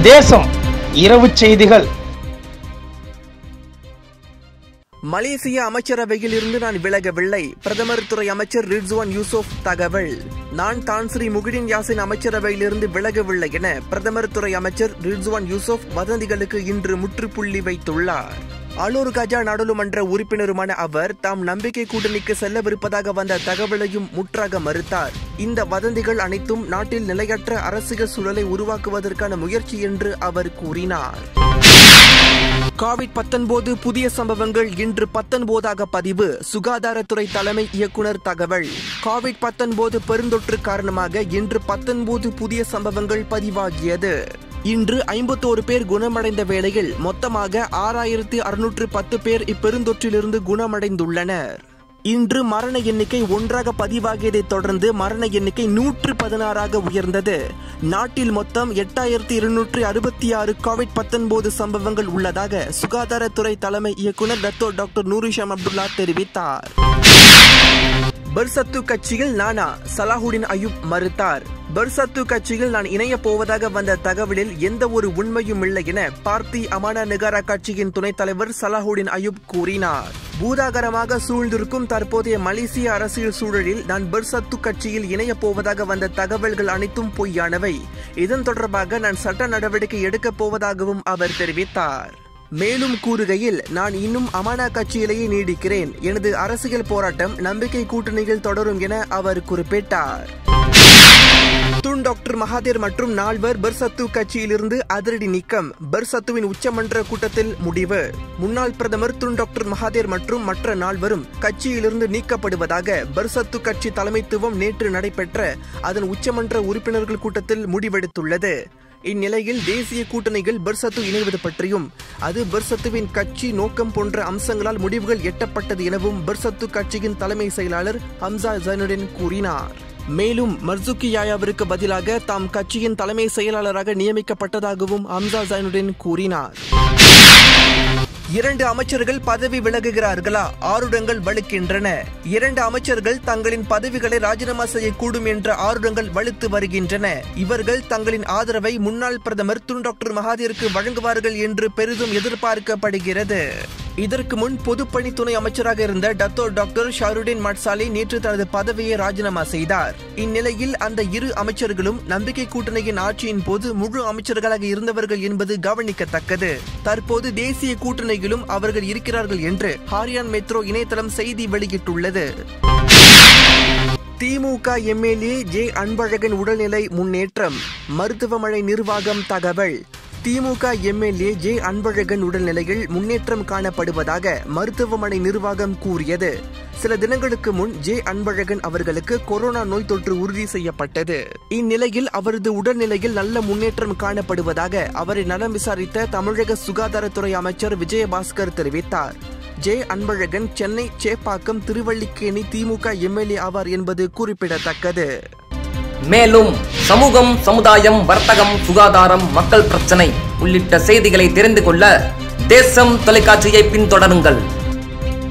தேசம் இரவு செய்திகள் மலேசிய அமைச்சரவையில் இருந்து நான் விலகவில்லை பிரதமர் துறை அமைச்சர் ரிட்ஸ்வான் யூசுப் தகவல் நான் தான் ஸ்ரீ முகிடின் யாசின் அமைச்சரவையிலிருந்து விலகவில்லை என பிரதமர் துறை அமைச்சர் ரிட்ஸ்வான் யூசுப் வதந்திகளுக்கு இன்று முற்றுப்புள்ளி வைத்துள்ளார் ஆலூர் கஜா நாடாளுமன்ற உறுப்பினருமான அவர் தாம் நம்பிக்கை கூட்டணிக்கு செல்லவிருப்பதாக வந்த தகவலையும் முற்றாக மறுத்தார் இந்த வதந்திகள் அனைத்தும் நாட்டில் நிலையற்ற அரசியல் சூழலை உருவாக்குவதற்கான முயற்சி என்று அவர் கூறினார் கோவிட் 19 புதிய சம்பவங்கள் இன்று பத்தொன்பதாக பதிவு சுகாதாரத்துறை தலைமை இயக்குனர் தகவல் கோவிட் 19 பெருந்தொற்று காரணமாக இன்று பத்தொன்பது புதிய சம்பவங்கள் பதிவாகியது இன்று ஐம்பத்தோரு பேர் குணமடைந்த வேளையில் மொத்தமாக ஆறாயிரத்தி அறுநூற்று பத்து பேர் இப்பெருந்தொற்றிலிருந்து குணமடைந்துள்ளனர் இன்று மரண எண்ணிக்கை ஒன்றாக பதிவாகியதைத் தொடர்ந்து மரண எண்ணிக்கை நூற்று பதினாறாக உயர்ந்தது நாட்டில் மொத்தம் எட்டாயிரத்தி இருநூற்றி அறுபத்தி ஆறு கோவிட் பத்தொன்பது சம்பவங்கள் உள்ளதாக சுகாதாரத்துறை தலைமை இயக்குனர் டத்தோ டாக்டர் நூரிஷாம் அப்துல்லா தெரிவித்தார் பர்சத்து கட்சியில் நானா சலாஹுடின் அயூப் மறுத்தார் பர்சத்து கட்சியில் நான் இணைய போவதாக வந்த தகவலில் எந்த ஒரு உண்மையும் இல்லை என பார்த்தி அமானா நெகாரா கட்சியின் துணைத் தலைவர் சலாஹுடின் அயூப் கூறினார் பூதாகரமாக சூழ்ந்திருக்கும் தற்போதைய மலேசிய அரசியல் சூழலில் நான் பர்சத்து கட்சியில் இணைய போவதாக வந்த தகவல்கள் அனைத்தும் பொய்யானவை இதன் தொடர்பாக நான் சட்ட நடவடிக்கை எடுக்கப் போவதாகவும் அவர் தெரிவித்தார் மேலும் கூறுகையில் நான் இன்னும் அமானா கட்சியிலேயே நீடிக்கிறேன் எனது அரசியல் போராட்டம் நம்பிக்கை கூட்டணியில் தொடரும் என அவர் குறிப்பிட்டார் துன் டாக்டர் மகாதேர் மற்றும் நால்வர் பர்சத்து கட்சியிலிருந்து அதிரடி நீக்கம் பர்சத்துவின் உச்சமன்ற கூட்டத்தில் முடிவு முன்னாள் பிரதமர் துன் டாக்டர் மகாதேர் மற்றும் மற்ற நால்வரும் கட்சியிலிருந்து நீக்கப்படுவதாக பர்சத்து கட்சி தலைமைத்துவம் நேற்று நடைபெற்ற அதன் உச்சமன்ற உறுப்பினர்கள் கூட்டத்தில் முடிவெடுத்துள்ளது இந்நிலையில் தேசிய கூட்டணிகள் பர்சத்து இணைவது பற்றியும் அது பர்சத்துவின் கட்சி நோக்கம் போன்ற அம்சங்களால் முடிவுகள் எட்டப்பட்டது எனவும் பர்சத்து கட்சியின் தலைமை செயலாளர் ஹம்சா ஜைனுடன் கூறினார் மேலும் மர்சுக்கி யாயாவிற்கு பதிலாக தாம் கட்சியின் தலைமை செயலாளராக நியமிக்கப்பட்டதாகவும் ஹம்சா ஜைனுடன் கூறினார் இரண்டு அமைச்சர்கள் பதவி விலகுகிறார்களா ஆருடங்கள் வலுக்கின்றன இரண்டு அமைச்சர்கள் தங்களின் பதவிகளை ராஜினாமா செய்யக்கூடும் என்ற ஆருடங்கள் வலுத்து வருகின்றன இவர்கள் தங்களின் ஆதரவை முன்னாள் பிரதமர் துன் டாக்டர் மகாதீருக்கு வழங்குவார்கள் என்று பெரிதும் எதிர்பார்க்கப்படுகிறது இதற்கு முன் பொதுப்பணி துணை அமைச்சராக இருந்த டத்தோ டாக்டர் ஷாருடின் மட்சாலி நேற்று தனது பதவியை ராஜினாமா செய்தார் இந்நிலையில் அந்த இரு அமைச்சர்களும் நம்பிக்கை கூட்டணியின் ஆட்சியின் போது முழு அமைச்சர்களாக இருந்தவர்கள் என்பது கவனிக்கத்தக்கது தற்போது தேசிய கூட்டணியிலும் அவர்கள் இருக்கிறார்கள் என்று ஹாரியான் மெட்ரோ இணையதளம் செய்தி வெளியிட்டுள்ளது திமுக எம்எல்ஏ ஜே அன்பழகன் உடல்நிலை முன்னேற்றம் மருத்துவமனை நிர்வாகம் தகவல் திமுக எம்எல்ஏ ஜே அன்பழகன் உடல்நிலையில் முன்னேற்றம் காணப்படுவதாக மருத்துவமனை நிர்வாகம் கூறியது சில தினங்களுக்கு முன் ஜே அன்பழகன் அவர்களுக்கு கொரோனா நோய் தொற்று உறுதி செய்யப்பட்டது இந்நிலையில் அவரது உடல்நிலையில் நல்ல முன்னேற்றம் காணப்படுவதாக அவரை நலம் விசாரித்த தமிழக சுகாதாரத்துறை அமைச்சர் விஜயபாஸ்கர் தெரிவித்தார் ஜே அன்பழகன் சென்னை சேப்பாக்கம் திருவல்லிக்கேணி திமுக எம்எல்ஏ ஆவார் என்பது குறிப்பிடத்தக்கது மேலும் சமூகம் சமுதாயம் வர்த்தகம் சுகாதாரம் மக்கள் பிரச்சனை உள்ளிட்ட செய்திகளை தெரிந்து கொள்ள தேசம் தொலைக்காட்சியை பின்தொடருங்கள்